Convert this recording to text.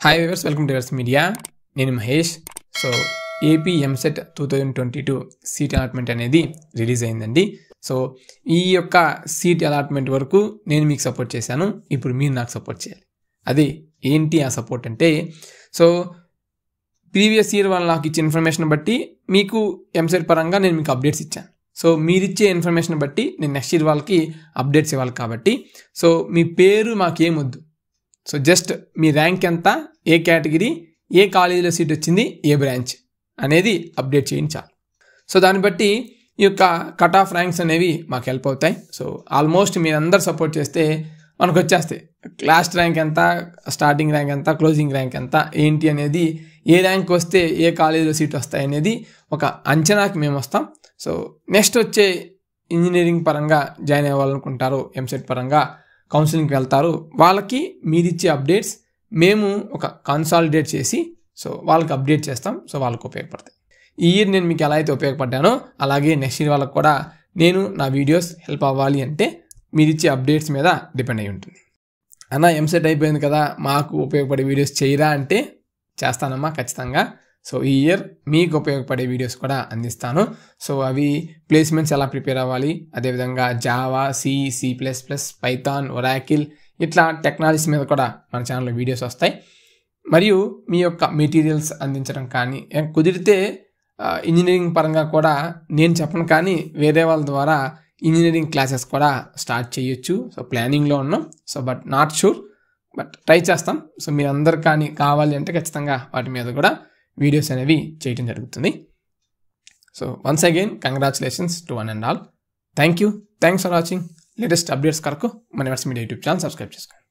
hi viewers welcome to Verse media నేను Mahesh so AP EAMCET two thousand twenty two seat allotment అనేది release అయిందండి so ఈ యొక్క seat allotment వరకు నేను మీకు సపోర్ట్ చేశాను ఇప్పుడు మీరు నాకు సపోర్ట్ చేయాలి అది ఏంటి ఆ సపోర్ట్ అంటే సో ప్రీవియస్ ఇయర్ వాళ్ళు నాకు ఇచ్చే ఇన్ఫర్మేషన్ బట్టి మీకు ఎంసెట్ పరంగా నేను మీకు అప్డేట్స్ ఇచ్చాను సో మీరిచ్చే ఇన్ఫర్మేషన్ బట్టి నేను నెక్స్ట్ ఇయర్ వాళ్ళకి అప్డేట్స్ ఇవ్వాలి కాబట్టి సో మీ పేరు మాకేమొద్దు సో జస్ట్ మీ ర్యాంక్ ఎంత ఏ కేటగిరీ ఏ కాలేజీలో సీట్ వచ్చింది ఏ బ్రాంచ్ అనేది అప్డేట్ చేయండి చాలు సో దాన్ని బట్టి ఈ యొక్క కట్ ఆఫ్ ర్యాంక్స్ అనేవి మాకు హెల్ప్ అవుతాయి సో ఆల్మోస్ట్ మీరు అందరు సపోర్ట్ చేస్తే మనకు వచ్చేస్తాయి లాస్ట్ ర్యాంక్ ఎంత స్టార్టింగ్ ర్యాంక్ ఎంత క్లోజింగ్ ర్యాంక్ ఎంత ఏంటి అనేది ఏ ర్యాంక్ వస్తే ఏ కాలేజీలో సీట్ వస్తాయి అనేది ఒక అంచనాకి మేము వస్తాం సో నెక్స్ట్ వచ్చే ఇంజనీరింగ్ పరంగా జాయిన్ అవ్వాలనుకుంటారు ఎంసెట్ పరంగా కౌన్సిలింగ్కి వెళ్తారు వాళ్ళకి మీరిచ్చే అప్డేట్స్ మేము ఒక కన్సాలిడేట్ చేసి సో వాళ్ళకి అప్డేట్ చేస్తాం సో వాళ్ళకి ఉపయోగపడతాయి ఈ ఇయర్ నేను మీకు ఎలా అయితే ఉపయోగపడ్డానో అలాగే నెక్స్ట్ ఇయర్ వాళ్ళకి కూడా నేను నా వీడియోస్ హెల్ప్ అవ్వాలి అంటే మీరు ఇచ్చే అప్డేట్స్ మీద డిపెండ్ అయి ఉంటుంది అన్న ఎంసెట్ అయిపోయింది కదా మాకు ఉపయోగపడే వీడియోస్ చేయరా అంటే చేస్తానమ్మా ఖచ్చితంగా సో ఈ ఇయర్ మీకు ఉపయోగపడే వీడియోస్ కూడా అందిస్తాను సో అవి ప్లేస్మెంట్స్ ఎలా ప్రిపేర్ అవ్వాలి అదేవిధంగా Java C C plus plus Python Oracle ఇట్లా టెక్నాలజీస్ మీద కూడా మన ఛానల్లో వీడియోస్ వస్తాయి మరియు మీ యొక్క మెటీరియల్స్ అందించడం కానీ ఏం కుదిరితే ఇంజనీరింగ్ పరంగా కూడా నేను చెప్పను కానీ వేరే వాళ్ళ ద్వారా ఇంజనీరింగ్ క్లాసెస్ కూడా స్టార్ట్ చేయొచ్చు సో ప్లానింగ్లో ఉన్నాం so but not sure but try చేస్తాం సో మీ అందరు కానీ కావాలి అంటే ఖచ్చితంగా వాటి మీద కూడా వీడియోస్ అనేవి చేయడం జరుగుతుంది so once again congratulations to one and all thank you thanks for watching latest updates కొరకు మన Verse media YouTube channel subscribe చేసుకోండి